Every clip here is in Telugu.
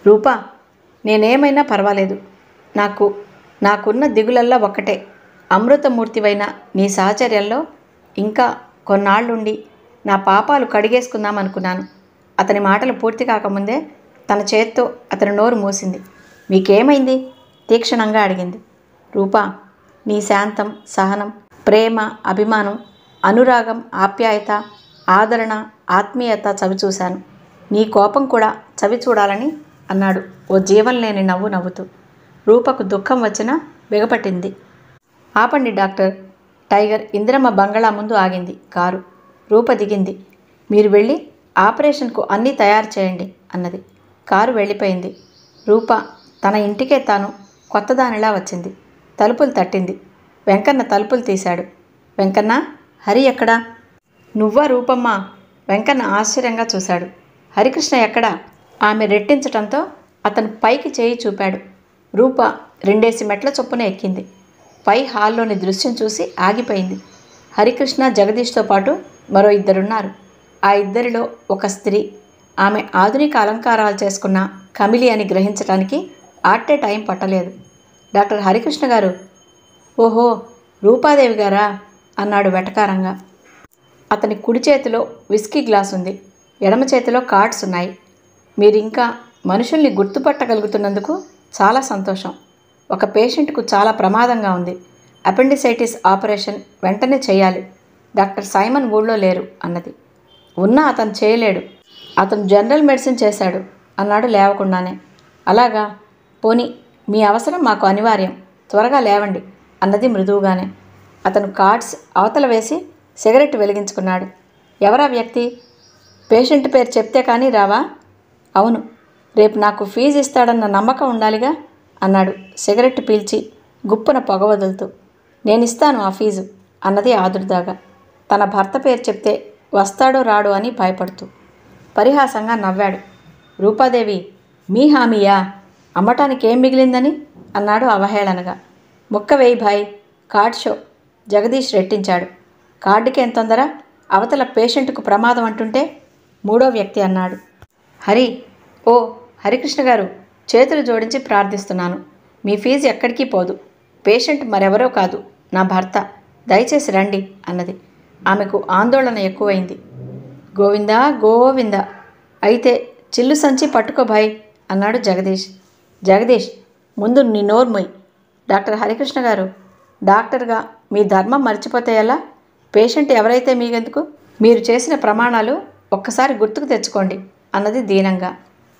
రూపా నేనేమైనా పర్వాలేదు నాకు నాకున్న దిగులల్లా ఒక్కటే అమృతమూర్తివైన నీ సాహచర్యంలో ఇంకా కొన్నాళ్ళుండి నా పాపాలు కడిగేసుకుందాం అనుకున్నాను అతని మాటలు పూర్తి కాకముందే తన చేత్తో అతని నోరు మూసింది మీకేమైంది తీక్షణంగా అడిగింది రూపా నీ శాంతం సహనం ప్రేమ అభిమానం అనురాగం ఆప్యాయత ఆదరణ ఆత్మీయత చవి చూశాను నీ కోపం కూడా చవి చూడాలని అన్నాడు ఓ జీవం లేని నవ్వు నవ్వుతూ రూపకు దుఃఖం వచ్చినా బిగపట్టింది ఆపండి డాక్టర్ టైగర్ ఇందిరమ్మ బంగళా ముందు ఆగింది కారు రూప దిగింది మీరు వెళ్ళి ఆపరేషన్కు అన్నీ తయారు చేయండి అన్నది కారు వెళ్ళిపోయింది రూప తన ఇంటికే తాను కొత్తదానిలా వచ్చింది తలుపులు తట్టింది వెంకన్న తలుపులు తీశాడు వెంకన్న హరి ఎక్కడా నువ్వా రూపమ్మ వెంకన్న ఆశ్చర్యంగా చూశాడు హరికృష్ణ ఎక్కడా ఆమె రెట్టించటంతో అతను పైకి చేయి చూపాడు రూప రెండేసి మెట్ల చొప్పున ఎక్కింది పై హాల్లోని దృశ్యం చూసి ఆగిపోయింది హరికృష్ణ జగదీష్తో పాటు మరో ఇద్దరున్నారు ఆ ఇద్దరిలో ఒక స్త్రీ ఆమె ఆధునిక అలంకారాలు చేసుకున్న కమిలి అని గ్రహించడానికి ఆట్టే టైం పట్టలేదు డాక్టర్ హరికృష్ణ గారు ఓహో రూపాదేవి గారా అన్నాడు వెటకారంగా అతని కుడి చేతిలో విస్కీ గ్లాస్ ఉంది ఎడమ చేతిలో కార్డ్స్ ఉన్నాయి మీరింకా మనుషుల్ని గుర్తుపట్టగలుగుతున్నందుకు చాలా సంతోషం ఒక పేషెంట్కు చాలా ప్రమాదంగా ఉంది అపెండిసైటిస్ ఆపరేషన్ వెంటనే చేయాలి డాక్టర్ సైమన్ ఊళ్ళో లేరు అన్నది ఉన్నా అతను చేయలేడు అతను జనరల్ మెడిసిన్ చేశాడు అన్నాడు లేవకుండానే అలాగా పోని మీ అవసరం మాకు అనివార్యం త్వరగా లేవండి అన్నది మృదువుగానే అతను కార్డ్స్ అవతల వేసి సిగరెట్ వెలిగించుకున్నాడు ఎవరా వ్యక్తి పేషెంట్ పేరు చెప్తే కానీ రావా అవును రేపు నాకు ఫీజు ఇస్తాడన్న నమ్మకం ఉండాలిగా అన్నాడు సిగరెట్ పీల్చి గుప్పున పొగ వదులుతూ నేను ఇస్తాను ఆ ఫీజు అన్నది ఆదుర్దాగా తన భర్త పేరు చెప్తే వస్తాడో రాడో అని భయపడుతూ పరిహాసంగా నవ్వాడు రూపాదేవి మీ హామీయా అమ్మటానికి ఏం మిగిలిందని అన్నాడు అవహేళనగా ముక్క వేయి భాయ్ కార్డ్ షో జగదీష్ రెట్టించాడు కార్డుకి ఎంత తొందర అవతల పేషెంట్కు ప్రమాదం అంటుంటే మూడో వ్యక్తి అన్నాడు హరి ఓ హరికృష్ణ గారు చేతులు జోడించి ప్రార్థిస్తున్నాను మీ ఫీజు ఎక్కడికి పోదు పేషెంట్ మరెవరో కాదు నా భర్త దయచేసి రండి అన్నది ఆమెకు ఆందోళన ఎక్కువైంది గోవిందా గోవిందా అయితే చిల్లు సంచి పట్టుకో భాయ్ అన్నాడు జగదీష్ జగదీష్ ముందు నీ నోర్మొయ్ డాక్టర్ హరికృష్ణ గారు డాక్టర్గా మీ ధర్మం మర్చిపోతే ఎలా పేషెంట్ ఎవరైతే మీకెందుకు మీరు చేసిన ప్రమాణాలు ఒక్కసారి గుర్తుకు తెచ్చుకోండి అన్నది దీనంగా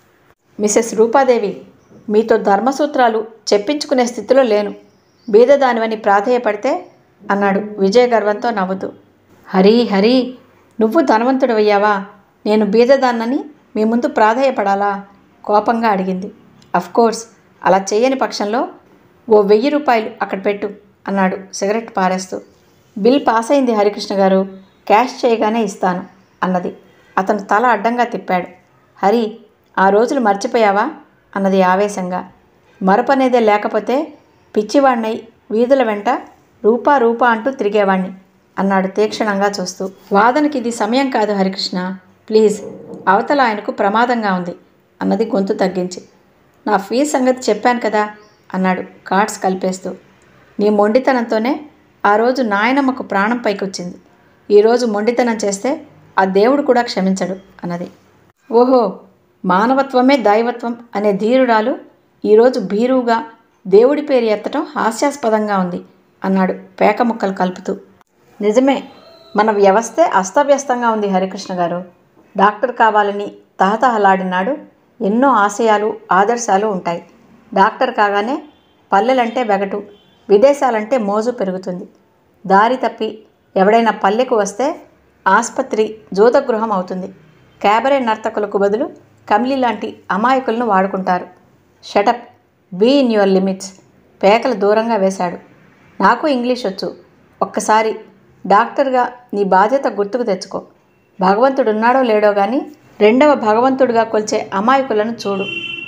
మిసెస్ రూపాదేవి మీతో ధర్మసూత్రాలు చెప్పించుకునే స్థితిలో లేను బీదదానివని ప్రాధేయపడితే అన్నాడు విజయ గర్వంతో నవ్వుతూ హరి హరి నువ్వు ధనవంతుడవయ్యావా నేను బీదదాన్నని మీ ముందు ప్రాధేయపడాలా కోపంగా అడిగింది కోర్స్ అలా చేయని పక్షంలో ఓ వెయ్యి రూపాయలు అక్కడ పెట్టు అన్నాడు సిగరెట్ పారేస్తూ బిల్ పాస్ అయింది హరికృష్ణ గారు క్యాష్ చేయగానే ఇస్తాను అన్నది అతను తల అడ్డంగా తిప్పాడు హరి ఆ రోజులు మర్చిపోయావా అన్నది ఆవేశంగా మరపనేదే లేకపోతే పిచ్చివాణ్ణై వీధుల వెంట రూపా రూపా అంటూ తిరిగేవాణ్ణి అన్నాడు తీక్షణంగా చూస్తూ వాదనకి ఇది సమయం కాదు హరికృష్ణ ప్లీజ్ అవతల ఆయనకు ప్రమాదంగా ఉంది అన్నది గొంతు తగ్గించి నా ఫీజు సంగతి చెప్పాను కదా అన్నాడు కార్డ్స్ కలిపేస్తూ నీ మొండితనంతోనే ఆ రోజు నాయనమ్మకు ప్రాణం పైకొచ్చింది ఈరోజు మొండితనం చేస్తే ఆ దేవుడు కూడా క్షమించడు అన్నది ఓహో మానవత్వమే దైవత్వం అనే ధీరురాలు ఈరోజు భీరువుగా దేవుడి పేరు ఎత్తటం హాస్యాస్పదంగా ఉంది అన్నాడు పేక ముక్కలు కలుపుతూ నిజమే మన వ్యవస్థే అస్తవ్యస్తంగా ఉంది హరికృష్ణ గారు డాక్టర్ కావాలని తహతహలాడినాడు ఎన్నో ఆశయాలు ఆదర్శాలు ఉంటాయి డాక్టర్ కాగానే పల్లెలంటే వెగటు విదేశాలంటే మోజు పెరుగుతుంది దారి తప్పి ఎవడైనా పల్లెకు వస్తే ఆసుపత్రి జూతగృహం అవుతుంది క్యాబరే నర్తకులకు బదులు కమిలి లాంటి అమాయకులను వాడుకుంటారు shut up be in your limits పేకలు దూరంగా వేశాడు నాకు ఇంగ్లీష్ వచ్చు ఒక్కసారి డాక్టర్గా నీ బాధ్యత గుర్తుకు తెచ్చుకో భగవంతుడు ఉన్నాడో లేడో కానీ రెండవ భగవంతుడిగా కొలిచే అమాయకులను చూడు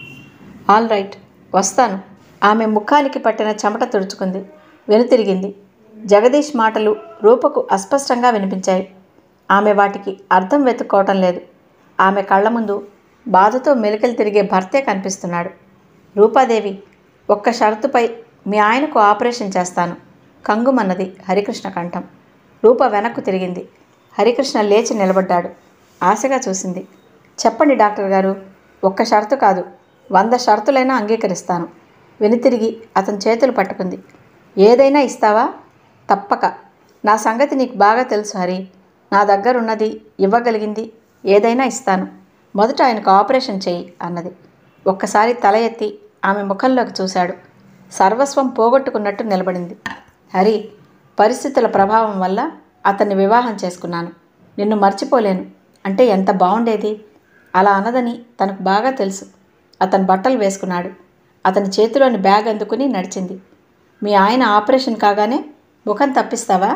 ఆల్ రైట్ వస్తాను ఆమె ముఖానికి పట్టిన చెమట తుడుచుకుంది వెనుతిరిగింది జగదీష్ మాటలు రూపకు అస్పష్టంగా వినిపించాయి ఆమె వాటికి అర్థం వెతుక్కోవటం లేదు ఆమె కళ్ళ ముందు బాధతో మెలికలు తిరిగే భర్తే కనిపిస్తున్నాడు రూపాదేవి ఒక్క షరతుపై మీ ఆయనకు ఆపరేషన్ చేస్తాను కంగుమన్నది హరికృష్ణ కంఠం రూప వెనక్కు తిరిగింది హరికృష్ణ లేచి నిలబడ్డాడు ఆశగా చూసింది చెప్పండి డాక్టర్ గారు ఒక్క షరతు కాదు వంద షరతులైనా అంగీకరిస్తాను వెనుతిరిగి అతని చేతులు పట్టుకుంది ఏదైనా ఇస్తావా తప్పక నా సంగతి నీకు బాగా తెలుసు హరి నా దగ్గర ఉన్నది ఇవ్వగలిగింది ఏదైనా ఇస్తాను మొదట ఆయనకు ఆపరేషన్ చేయి అన్నది ఒక్కసారి తల ఎత్తి ఆమె ముఖంలోకి చూశాడు సర్వస్వం పోగొట్టుకున్నట్టు నిలబడింది హరి పరిస్థితుల ప్రభావం వల్ల అతన్ని వివాహం చేసుకున్నాను నిన్ను మర్చిపోలేను అంటే ఎంత బాగుండేది అలా అన్నదని తనకు బాగా తెలుసు అతను బట్టలు వేసుకున్నాడు అతని చేతిలోని బ్యాగ్ అందుకుని నడిచింది మీ ఆయన ఆపరేషన్ కాగానే ముఖం తప్పిస్తావా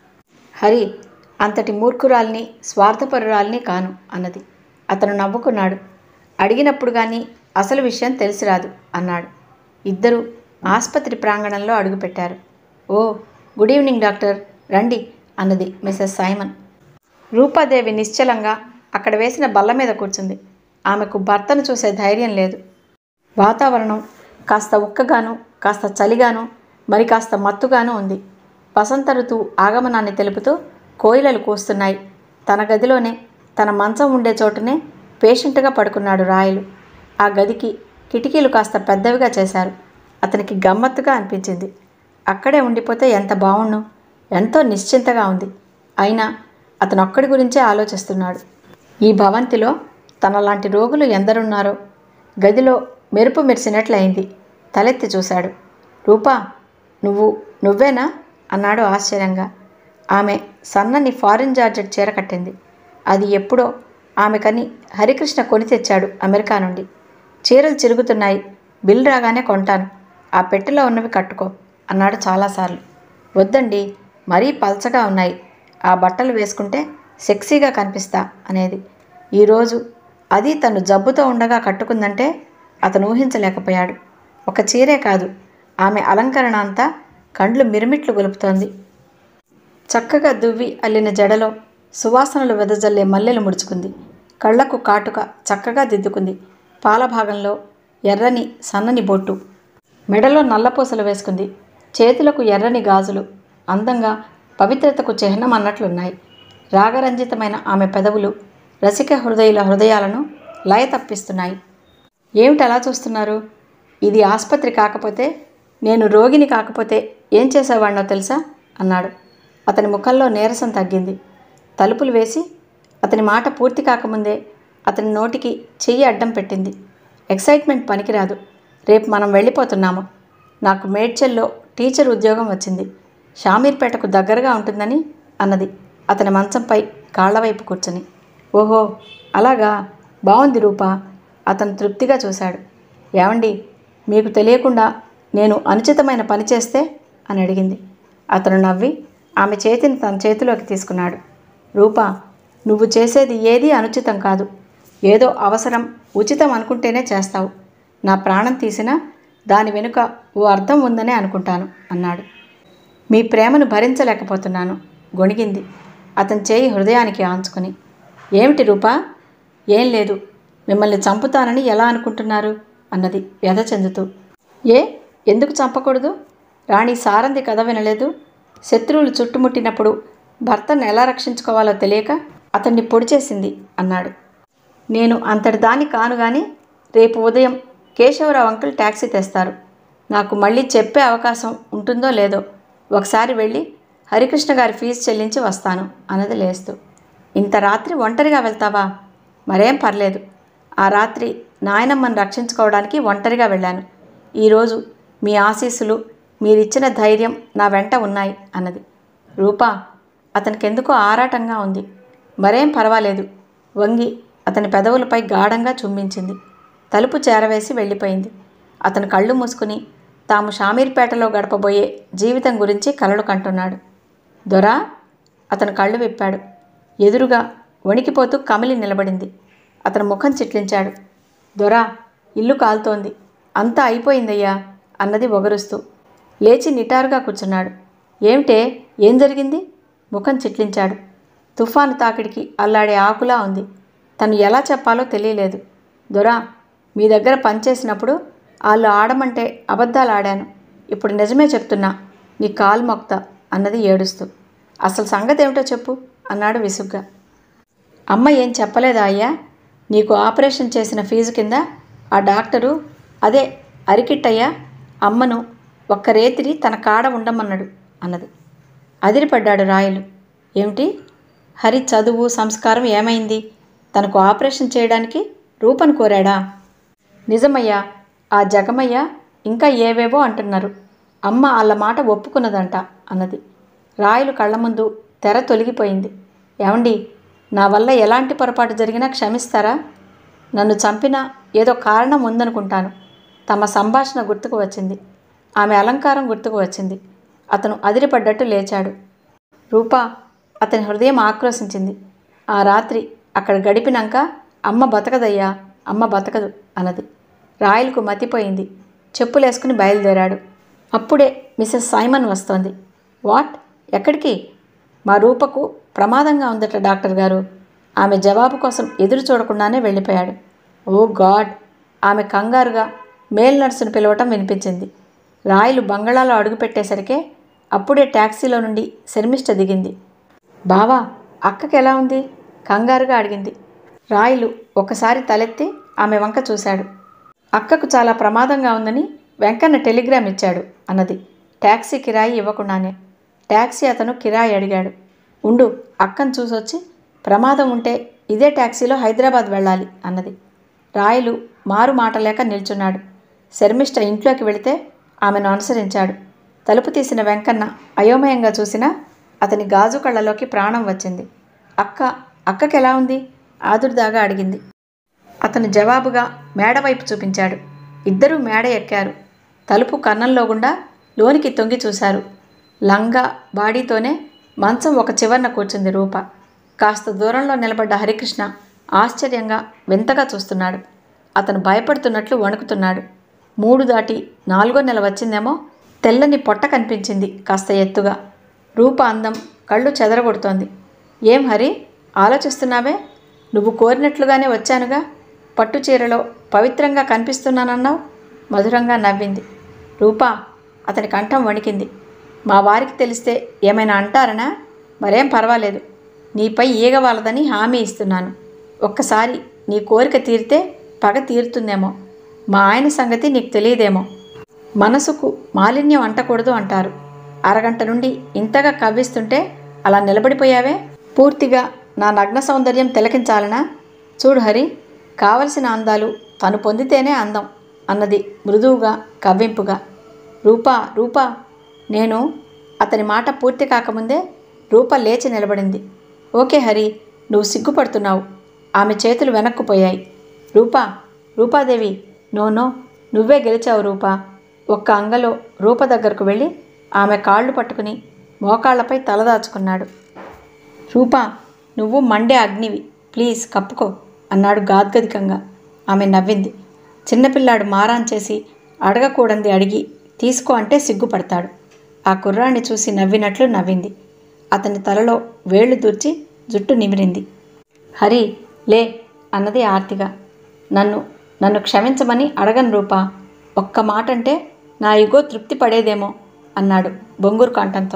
హరి అంతటి మూర్ఖురాల్ని స్వార్థపరురాల్ని కాను అన్నది అతను నవ్వుకున్నాడు అడిగినప్పుడు కానీ అసలు విషయం తెలిసి రాదు అన్నాడు ఇద్దరు ఆసుపత్రి ప్రాంగణంలో అడుగుపెట్టారు ఓ గుడ్ ఈవినింగ్ డాక్టర్ రండి అన్నది మిసెస్ సైమన్ రూపాదేవి నిశ్చలంగా అక్కడ వేసిన బల్ల మీద కూర్చుంది ఆమెకు భర్తను చూసే ధైర్యం లేదు వాతావరణం కాస్త ఉక్కగాను కాస్త చలిగాను మరి కాస్త మత్తుగాను ఉంది వసంత ఋతువు ఆగమనాన్ని తెలుపుతూ కోయిలలు కూస్తున్నాయి తన గదిలోనే తన మంచం ఉండే చోటునే పేషెంట్గా పడుకున్నాడు రాయలు ఆ గదికి కిటికీలు కాస్త పెద్దవిగా చేశారు అతనికి గమ్మత్తుగా అనిపించింది అక్కడే ఉండిపోతే ఎంత బావుణ్ణు ఎంతో నిశ్చింతగా ఉంది అయినా అతను ఒక్కడి గురించే ఆలోచిస్తున్నాడు ఈ భవంతిలో తనలాంటి రోగులు ఎందరున్నారో గదిలో మెరుపు మెరిసినట్లయింది తలెత్తి చూశాడు రూపా నువ్వు నువ్వేనా అన్నాడు ఆశ్చర్యంగా ఆమె సన్నని ఫారిన్ జార్జెట్ చీర కట్టింది అది ఎప్పుడో ఆమెకని హరికృష్ణ కొని తెచ్చాడు అమెరికా నుండి చీరలు చిరుగుతున్నాయి బిల్ రాగానే కొంటాను ఆ పెట్టెలో ఉన్నవి కట్టుకో అన్నాడు చాలాసార్లు వద్దండి మరీ పల్చగా ఉన్నాయి ఆ బట్టలు వేసుకుంటే సెక్సీగా కనిపిస్తా అనేది ఈరోజు అది తను జబ్బుతో ఉండగా కట్టుకుందంటే అతను ఊహించలేకపోయాడు ఒక చీరే కాదు ఆమె అలంకరణ అంతా కండ్లు మిరుమిట్లు గొలుపుతోంది చక్కగా దువ్వి అల్లిన జడలో సువాసనలు వెదజల్లే మల్లెలు ముడుచుకుంది కళ్ళకు కాటుక చక్కగా దిద్దుకుంది పాల భాగంలో ఎర్రని సన్నని బొట్టు మెడలో నల్లపూసలు వేసుకుంది చేతులకు ఎర్రని గాజులు అందంగా పవిత్రతకు చిహ్నం అన్నట్లున్నాయి రాగరంజితమైన ఆమె పెదవులు రసిక హృదయుల హృదయాలను లయ తప్పిస్తున్నాయి ఏమిటి అలా చూస్తున్నారు ఇది ఆసుపత్రి కాకపోతే నేను రోగిని కాకపోతే ఏం చేసేవాడినో తెలుసా అన్నాడు అతని ముఖంలో నీరసం తగ్గింది తలుపులు వేసి అతని మాట పూర్తి కాకముందే అతని నోటికి చెయ్యి అడ్డం పెట్టింది ఎక్సైట్మెంట్ పనికిరాదు రేపు మనం వెళ్ళిపోతున్నాము నాకు మేడ్చల్లో టీచర్ ఉద్యోగం వచ్చింది షామీర్పేటకు దగ్గరగా ఉంటుందని అన్నది అతని మంచంపై కాళ్లవైపు కూర్చుని ఓహో అలాగా బాగుంది రూపా అతను తృప్తిగా చూశాడు ఏమండి మీకు తెలియకుండా నేను అనుచితమైన పని చేస్తే అని అడిగింది అతను నవ్వి ఆమె చేతిని తన చేతిలోకి తీసుకున్నాడు రూపా నువ్వు చేసేది ఏదీ అనుచితం కాదు ఏదో అవసరం ఉచితం అనుకుంటేనే చేస్తావు నా ప్రాణం తీసినా దాని వెనుక ఓ అర్థం ఉందనే అనుకుంటాను అన్నాడు మీ ప్రేమను భరించలేకపోతున్నాను గొణిగింది అతని చేయి హృదయానికి ఆంచుకుని ఏమిటి రూపా ఏం లేదు మిమ్మల్ని చంపుతానని ఎలా అనుకుంటున్నారు అన్నది వ్యధ చెందుతూ ఏ ఎందుకు చంపకూడదు రాణి సారంది కథ వినలేదు శత్రువులు చుట్టుముట్టినప్పుడు భర్తను ఎలా రక్షించుకోవాలో తెలియక అతన్ని పొడి చేసింది అన్నాడు నేను అంతటి దాన్ని కాను కానీ రేపు ఉదయం కేశవరావు అంకుల్ ట్యాక్సీ తెస్తారు నాకు మళ్ళీ చెప్పే అవకాశం ఉంటుందో లేదో ఒకసారి వెళ్ళి హరికృష్ణ గారి ఫీజు చెల్లించి వస్తాను అన్నది లేస్తూ ఇంత రాత్రి ఒంటరిగా వెళ్తావా మరేం పర్లేదు ఆ రాత్రి నాయనమ్మను రక్షించుకోవడానికి ఒంటరిగా వెళ్ళాను ఈరోజు మీ ఆశీస్సులు మీరిచ్చిన ధైర్యం నా వెంట ఉన్నాయి అన్నది రూపా అతనికెందుకో ఆరాటంగా ఉంది మరేం పర్వాలేదు వంగి అతని పెదవులపై గాఢంగా చుంబించింది తలుపు చేరవేసి వెళ్ళిపోయింది అతను కళ్ళు మూసుకుని తాము షామీర్పేటలో గడపబోయే జీవితం గురించి కలలు కంటున్నాడు దొరా అతను కళ్ళు విప్పాడు ఎదురుగా వణికిపోతూ కమిలి నిలబడింది అతను ముఖం చిట్లించాడు దొరా ఇల్లు కాలుతోంది అంతా అయిపోయిందయ్యా అన్నది ఒగరుస్తూ లేచి నిటారుగా కూర్చున్నాడు ఏమిటే ఏం జరిగింది ముఖం చిట్లించాడు తుఫాను తాకిడికి అల్లాడే ఆకులా ఉంది తను ఎలా చెప్పాలో తెలియలేదు దొరా మీ దగ్గర పనిచేసినప్పుడు వాళ్ళు ఆడమంటే అబద్ధాలు ఆడాను ఇప్పుడు నిజమే చెప్తున్నా నీ కాలు మొక్త అన్నది ఏడుస్తూ అసలు సంగతి ఏమిటో చెప్పు అన్నాడు విసుగ్గా అమ్మ ఏం చెప్పలేదా అయ్యా నీకు ఆపరేషన్ చేసిన ఫీజు కింద ఆ డాక్టరు అదే అరికిట్టయ్యా అమ్మను ఒక్క రేతిరి తన కాడ ఉండమన్నాడు అన్నది అదిరిపడ్డాడు రాయలు ఏమిటి హరి చదువు సంస్కారం ఏమైంది తనకు ఆపరేషన్ చేయడానికి రూపను కోరాడా నిజమయ్యా ఆ జగమయ్య ఇంకా ఏవేవో అంటున్నారు అమ్మ వాళ్ళ మాట ఒప్పుకున్నదంట అన్నది రాయలు కళ్ళ ముందు తెర తొలగిపోయింది ఏమండి నా వల్ల ఎలాంటి పొరపాటు జరిగినా క్షమిస్తారా నన్ను చంపినా ఏదో కారణం ఉందనుకుంటాను తమ సంభాషణ గుర్తుకు వచ్చింది ఆమె అలంకారం గుర్తుకు వచ్చింది అతను అదిరిపడ్డట్టు లేచాడు రూపా అతని హృదయం ఆక్రోశించింది ఆ రాత్రి అక్కడ గడిపినాక అమ్మ బతకదయ్యా అమ్మ బతకదు అన్నది రాయలకు మతిపోయింది చెప్పులేసుకుని బయలుదేరాడు అప్పుడే మిసెస్ సైమన్ వస్తోంది వాట్ ఎక్కడికి మా రూపకు ప్రమాదంగా ఉందట డాక్టర్ గారు ఆమె జవాబు కోసం ఎదురు చూడకుండానే వెళ్ళిపోయాడు ఓ గాడ్ ఆమె కంగారుగా మేల్ నర్సును పిలవటం వినిపించింది రాయలు బంగళాలో అడుగుపెట్టేసరికే అప్పుడే ట్యాక్సీలో నుండి శర్మిష్ట దిగింది బావా అక్కకి ఎలా ఉంది కంగారుగా అడిగింది రాయలు ఒకసారి తలెత్తి ఆమె వంక చూశాడు అక్కకు చాలా ప్రమాదంగా ఉందని వెంకన్న టెలిగ్రామ్ ఇచ్చాడు అన్నది ట్యాక్సీ కిరాయి ఇవ్వకుండానే ట్యాక్సీ అతను కిరాయి అడిగాడు ఉండు అక్కను చూసొచ్చి ప్రమాదం ఉంటే ఇదే ట్యాక్సీలో హైదరాబాద్ వెళ్ళాలి అన్నది రాయలు మారు మాట లేక నిల్చున్నాడు శర్మిష్ట ఇంట్లోకి వెళితే ఆమెను అనుసరించాడు తలుపు తీసిన వెంకన్న అయోమయంగా చూసినా అతని గాజు కళ్ళలోకి ప్రాణం వచ్చింది అక్క అక్కకి ఎలా ఉంది ఆదుర్దాగా అడిగింది అతను జవాబుగా మేడ వైపు చూపించాడు ఇద్దరూ మేడ ఎక్కారు తలుపు కన్నంలో గుండా లోనికి తొంగి చూశారు లంగా బాడీతోనే మంచం ఒక చివర్న కూర్చుంది రూప కాస్త దూరంలో నిలబడ్డ హరికృష్ణ ఆశ్చర్యంగా వింతగా చూస్తున్నాడు అతను భయపడుతున్నట్లు వణుకుతున్నాడు మూడు దాటి నాలుగో నెల వచ్చిందేమో తెల్లని పొట్ట కనిపించింది కాస్త ఎత్తుగా రూప అందం కళ్ళు చెదరగొడుతోంది ఏం హరి ఆలోచిస్తున్నావే నువ్వు కోరినట్లుగానే వచ్చానుగా పట్టు చీరలో పవిత్రంగా కనిపిస్తున్నానన్నావు మధురంగా నవ్వింది రూపా అతని కంఠం వణికింది మా వారికి తెలిస్తే ఏమైనా అంటారనా మరేం పర్వాలేదు నీపై ఈగ వాళ్ళదని హామీ ఇస్తున్నాను ఒక్కసారి నీ కోరిక తీరితే పగ తీరుతుందేమో మా ఆయన సంగతి నీకు తెలియదేమో మనసుకు మాలిన్యం అంటకూడదు అంటారు అరగంట నుండి ఇంతగా కవ్విస్తుంటే అలా నిలబడిపోయావే పూర్తిగా నా నగ్న సౌందర్యం తిలకించాలనా చూడు హరి కావలసిన అందాలు తను పొందితేనే అందం అన్నది మృదువుగా కవ్వింపుగా రూపా రూపా నేను అతని మాట పూర్తి కాకముందే రూప లేచి నిలబడింది ఓకే హరి నువ్వు సిగ్గుపడుతున్నావు ఆమె చేతులు వెనక్కుపోయాయి రూపా రూపాదేవి నో నో నువ్వే గెలిచావు రూపా ఒక్క అంగలో రూప దగ్గరకు వెళ్ళి ఆమె కాళ్ళు పట్టుకుని మోకాళ్లపై తలదాచుకున్నాడు రూపా నువ్వు మండే అగ్నివి ప్లీజ్ కప్పుకో అన్నాడు గాద్గదికంగా ఆమె నవ్వింది చిన్నపిల్లాడు మారాన్ చేసి అడగకూడంది అడిగి తీసుకో అంటే సిగ్గుపడతాడు ఆ కుర్రాన్ని చూసి నవ్వినట్లు నవ్వింది అతని తలలో వేళ్లు దూర్చి జుట్టు నిమిరింది హరి లే అన్నది ఆర్తిగా నన్ను నన్ను క్షమించమని అడగను రూపా ఒక్క మాట అంటే నా ఇగో తృప్తి పడేదేమో అన్నాడు బొంగురు కంఠంతో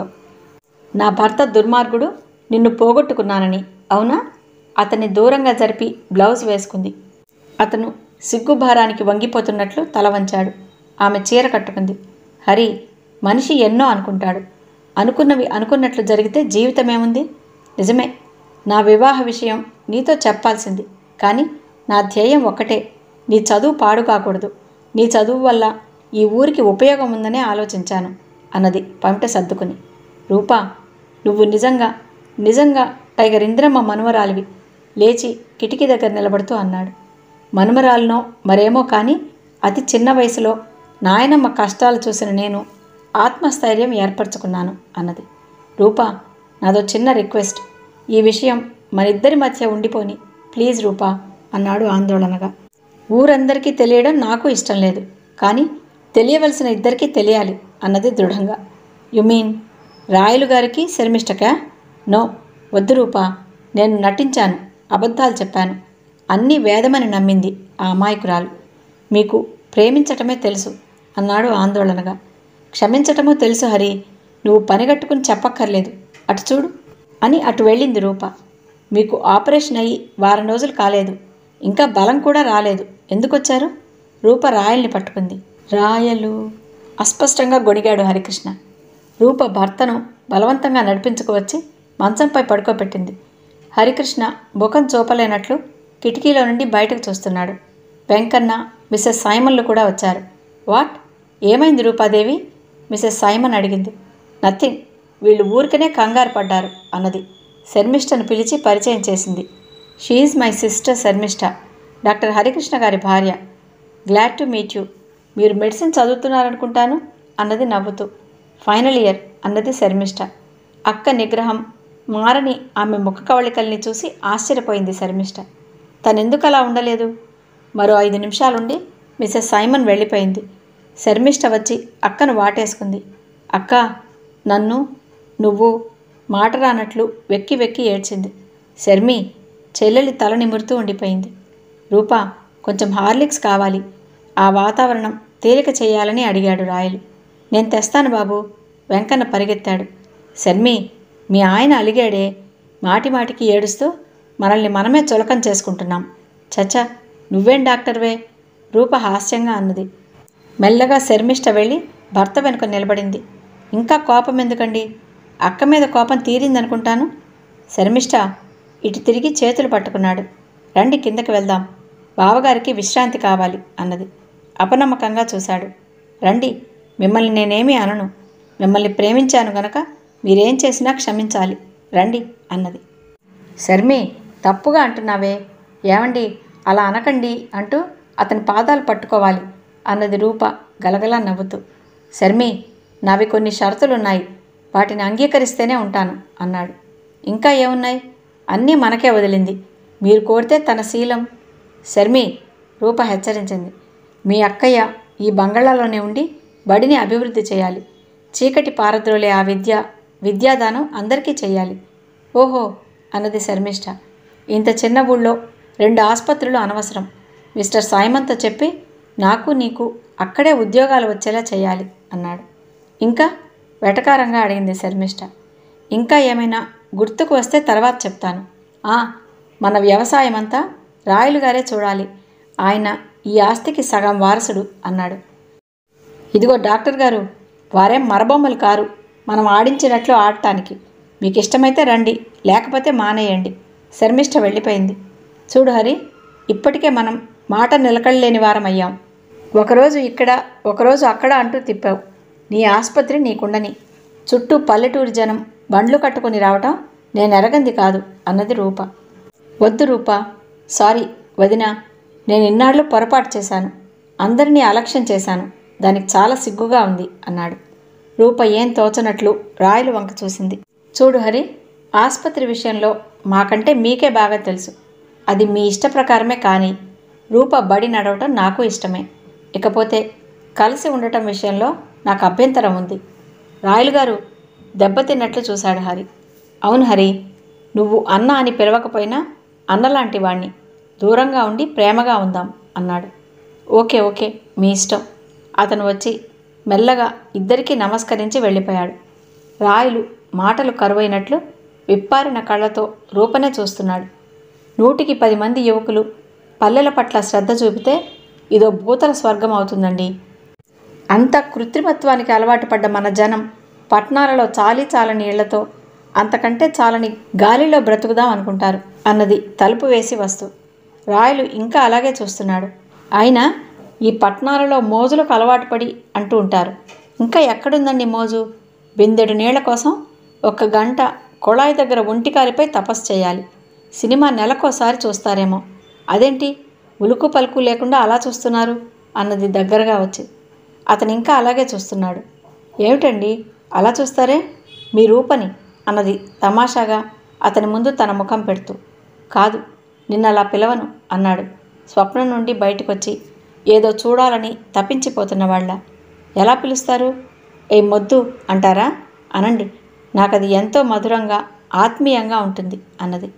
నా భర్త దుర్మార్గుడు నిన్ను పోగొట్టుకున్నానని అవునా అతన్ని దూరంగా జరిపి బ్లౌజ్ వేసుకుంది అతను సిగ్గుభారానికి వంగిపోతున్నట్లు తల వంచాడు ఆమె చీర కట్టుకుంది హరి మనిషి ఎన్నో అనుకుంటాడు అనుకున్నవి అనుకున్నట్లు జరిగితే జీవితమేముంది నిజమే నా వివాహ విషయం నీతో చెప్పాల్సింది కానీ నా ధ్యేయం ఒక్కటే నీ చదువు పాడు కాకూడదు నీ చదువు వల్ల ఈ ఊరికి ఉపయోగం ఉందనే ఆలోచించాను అన్నది పంట సర్దుకుని రూపా నువ్వు నిజంగా నిజంగా టైగర్ ఇంద్రమ్మ మనవరాలివి లేచి కిటికీ దగ్గర నిలబడుతూ అన్నాడు మనుమరాలనో మరేమో కానీ అతి చిన్న వయసులో నాయనమ్మ కష్టాలు చూసిన నేను ఆత్మస్థైర్యం ఏర్పరచుకున్నాను అన్నది రూపా నాదో చిన్న రిక్వెస్ట్ ఈ విషయం మనిద్దరి మధ్య ఉండిపోని ప్లీజ్ రూపా అన్నాడు ఆందోళనగా ఊరందరికీ తెలియడం నాకు ఇష్టం లేదు కానీ తెలియవలసిన ఇద్దరికీ తెలియాలి అన్నది దృఢంగా యు మీన్ రాయలు గారికి శర్మిష్టకా నో వద్దు రూపా నేను నటించాను అబద్ధాలు చెప్పాను అన్నీ వేదమని నమ్మింది ఆ అమాయకురాలు మీకు ప్రేమించటమే తెలుసు అన్నాడు ఆందోళనగా క్షమించటమూ తెలుసు హరి నువ్వు పనిగట్టుకుని చెప్పక్కర్లేదు అటు చూడు అని అటు వెళ్ళింది రూప మీకు ఆపరేషన్ అయ్యి వారం రోజులు కాలేదు ఇంకా బలం కూడా రాలేదు ఎందుకొచ్చారు రూప రాయల్ని పట్టుకుంది రాయలు అస్పష్టంగా గొణిగాడు హరికృష్ణ రూప భర్తను బలవంతంగా నడిపించుకువచ్చి మంచంపై పడుకోబెట్టింది హరికృష్ణ ముఖం చూపలేనట్లు కిటికీలో నుండి బయటకు చూస్తున్నాడు వెంకన్న మిసెస్ సైమన్లు కూడా వచ్చారు వాట్ ఏమైంది రూపాదేవి మిసెస్ సైమన్ అడిగింది నథింగ్ వీళ్ళు ఊరికనే కంగారు పడ్డారు అన్నది శర్మిష్టను పిలిచి పరిచయం చేసింది she's my sister Sharmishta doctor Harikrishna గారి భార్య గ్లాడ్ టు మీట్ యూ మీరు మెడిసిన్ చదువుతున్నారనుకుంటాను అన్నది నవ్వుతూ ఫైనల్ ఇయర్ అన్నది శర్మిష్ట అక్క నిగ్రహం మారని ఆమె ముఖ కవళికల్ని చూసి ఆశ్చర్యపోయింది శర్మిష్ట తనెందుకు అలా ఉండలేదు మరో ఐదు నిమిషాలుండి మిసెస్ సైమన్ వెళ్ళిపోయింది శర్మిష్ట వచ్చి అక్కను వాటేసుకుంది అక్క నన్ను నువ్వు మాట రానట్లు వెక్కి వెక్కి ఏడ్చింది శర్మి చెల్లెలి తల నిమురుతూ ఉండిపోయింది రూపా కొంచెం హార్లిక్స్ కావాలి ఆ వాతావరణం తేలిక చేయాలని అడిగాడు రాయలు నేను తెస్తాను బాబు వెంకన్న పరిగెత్తాడు శర్మి మీ ఆయన అలిగాడే మాటి మాటికి ఏడుస్తూ మనల్ని మనమే చులకం చేసుకుంటున్నాం చచ్చా నువ్వేం డాక్టర్వే రూప హాస్యంగా అన్నది మెల్లగా శర్మిష్ట వెళ్ళి భర్త వెనుక నిలబడింది ఇంకా కోపం ఎందుకండి అక్క మీద కోపం తీరిందనుకుంటాను శర్మిష్ట ఇటు తిరిగి చేతులు పట్టుకున్నాడు రండి కిందకి వెళ్దాం బావగారికి విశ్రాంతి కావాలి అన్నది అపనమ్మకంగా చూశాడు రండి మిమ్మల్ని నేనేమీ అనను మిమ్మల్ని ప్రేమించాను గనక మీరేం చేసినా క్షమించాలి రండి అన్నది శర్మి తప్పుగా అంటున్నావే ఏమండి అలా అనకండి అంటూ అతని పాదాలు పట్టుకోవాలి అన్నది రూప గలగలా నవ్వుతూ శర్మి నావి కొన్ని షరతులున్నాయి వాటిని అంగీకరిస్తేనే ఉంటాను అన్నాడు ఇంకా ఏమున్నాయి అన్నీ మనకే వదిలింది మీరు కోరితే తన శీలం శర్మి రూప హెచ్చరించింది మీ అక్కయ్య ఈ బంగాళాలోనే ఉండి బడిని అభివృద్ధి చేయాలి చీకటి పారద్రోలే ఆ విద్య విద్యాదానం అందరికీ చేయాలి ఓహో అన్నది శర్మిష్ఠ ఇంత చిన్న ఊళ్ళో రెండు ఆసుపత్రులు అనవసరం మిస్టర్ సాయిమంతో చెప్పి నాకు నీకు అక్కడే ఉద్యోగాలు వచ్చేలా చేయాలి అన్నాడు ఇంకా వెటకారంగా అడిగింది శర్మిష్ఠ ఇంకా ఏమైనా గుర్తుకు వస్తే తర్వాత చెప్తాను ఆ మన వ్యవసాయం అంతా రాయలు గారే చూడాలి ఆయన ఈ ఆస్తికి సగం వారసుడు అన్నాడు ఇదిగో డాక్టర్ గారు వారేం మరబొమ్మలు కారు మనం ఆడించినట్లు ఆడటానికి మీకు ఇష్టమైతే రండి లేకపోతే మానేయండి శర్మిష్ఠ వెళ్ళిపోయింది చూడు హరి ఇప్పటికే మనం మాట నిలకడలేని వారం అయ్యాం ఒకరోజు ఇక్కడ ఒకరోజు అక్కడ అంటూ తిప్పావు నీ ఆసుపత్రి నీకుండని చుట్టూ పల్లెటూరు జనం బండ్లు కట్టుకొని రావటం నేను ఎరగంది కాదు అన్నది రూప వద్దు రూప సారీ వదినా నేను ఇన్నాళ్ళు పొరపాటు చేశాను అందరినీ అలక్ష్యం చేశాను దానికి చాలా సిగ్గుగా ఉంది అన్నాడు రూప ఏం తోచనట్లు రాయలు వంక చూసింది చూడు హరి ఆసుపత్రి విషయంలో మాకంటే మీకే బాగా తెలుసు అది మీ ఇష్ట ప్రకారమే కానీ రూప బడి నడవటం నాకు ఇష్టమే ఇకపోతే కలిసి ఉండటం విషయంలో నాకు అభ్యంతరం ఉంది రాయలు గారు దెబ్బతిన్నట్లు చూశాడు హరి అవును హరి నువ్వు అన్న అని పిలవకపోయినా అన్నలాంటి వాణ్ణి దూరంగా ఉండి ప్రేమగా ఉందాం అన్నాడు ఓకే ఓకే మీ ఇష్టం అతను వచ్చి మెల్లగా ఇద్దరికీ నమస్కరించి వెళ్ళిపోయాడు రాయలు మాటలు కరువైనట్లు విప్పారిన కళ్ళతో రూపనే చూస్తున్నాడు నూటికి పది మంది యువకులు పల్లెల పట్ల శ్రద్ధ చూపితే ఇదో భూతల స్వర్గం అవుతుందండి అంత కృత్రిమత్వానికి అలవాటు పడ్డ మన జనం పట్నాలలో చాలీ చాలని ఇళ్లతో అంతకంటే చాలని గాలిలో బ్రతుకుదాం అనుకుంటారు అన్నది తలుపు వేసి వస్తూ రాయలు ఇంకా అలాగే చూస్తున్నాడు అయినా ఈ పట్నాలలో మోజులకు అలవాటు పడి అంటూ ఉంటారు ఇంకా ఎక్కడుందండి మోజు బిందెడు నీళ్ల కోసం ఒక గంట కుళాయి దగ్గర ఒంటికాలిపై తపస్సు చేయాలి సినిమా నెలకోసారి చూస్తారేమో అదేంటి ఉలుకు పలుకు లేకుండా అలా చూస్తున్నారు అన్నది దగ్గరగా వచ్చి అతను ఇంకా అలాగే చూస్తున్నాడు ఏమిటండి అలా చూస్తారే మీ రూపని అన్నది తమాషాగా అతని ముందు తన ముఖం పెడుతూ కాదు నిన్న అలా పిలవను అన్నాడు స్వప్నం నుండి బయటకొచ్చి ఏదో చూడాలని తప్పించిపోతున్న వాళ్ళ ఎలా పిలుస్తారు ఏ మొద్దు అంటారా అనండి నాకది ఎంతో మధురంగా ఆత్మీయంగా ఉంటుంది అన్నది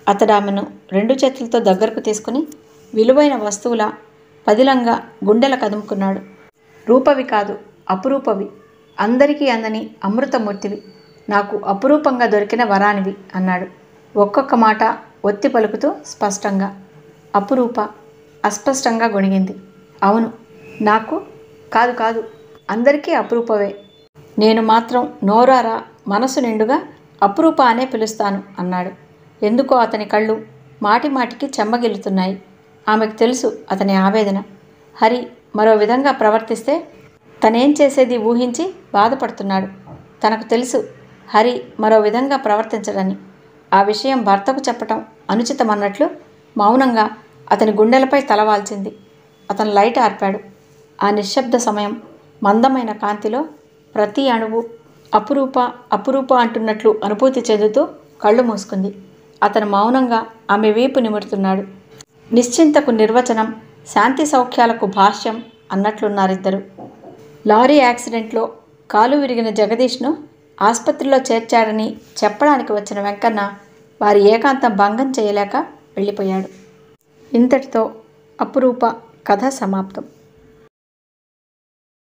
అతడు ఆమెను రెండు చేతులతో దగ్గరకు తీసుకుని విలువైన వస్తువుల పదిలంగా గుండెల కదుముకున్నాడు రూపవి కాదు అపురూపవి అందరికీ అందని అమృతమూర్తివి నాకు అపురూపంగా దొరికిన వరానివి అన్నాడు ఒక్కొక్క మాట ఒత్తి పలుకుతూ స్పష్టంగా అపురూప అస్పష్టంగా గొణిగింది అవును నాకు కాదు కాదు అందరికీ అపురూపవే నేను మాత్రం నోరారా మనసు నిండుగా అపురూప అనే పిలుస్తాను అన్నాడు ఎందుకో అతని కళ్ళు మాటి మాటికి చెమ్మగిల్లుతున్నాయి ఆమెకు తెలుసు అతని ఆవేదన హరి మరో విధంగా ప్రవర్తిస్తే తనేం చేసేది ఊహించి బాధపడుతున్నాడు తనకు తెలుసు హరి మరో విధంగా ప్రవర్తించడని ఆ విషయం భర్తకు చెప్పటం అనుచితమన్నట్లు మౌనంగా అతని గుండెలపై తలవాల్చింది అతను లైట్ ఆర్పాడు ఆ నిశ్శబ్ద సమయం మందమైన కాంతిలో ప్రతి అణువు అపురూప అపురూప అంటున్నట్లు అనుభూతి చెందుతూ కళ్ళు మూసుకుంది అతను మౌనంగా ఆమె వీపు నిమురుతున్నాడు నిశ్చింతకు నిర్వచనం శాంతి సౌఖ్యాలకు భాష్యం అన్నట్లున్నారిద్దరు లారీ యాక్సిడెంట్లో కాలు విరిగిన జగదీష్ను ఆసుపత్రిలో చేర్చాడని చెప్పడానికి వచ్చిన వెంకన్న వారి ఏకాంతం భంగం చేయలేక వెళ్ళిపోయాడు ఇంతటితో అపురూప కథ సమాప్తం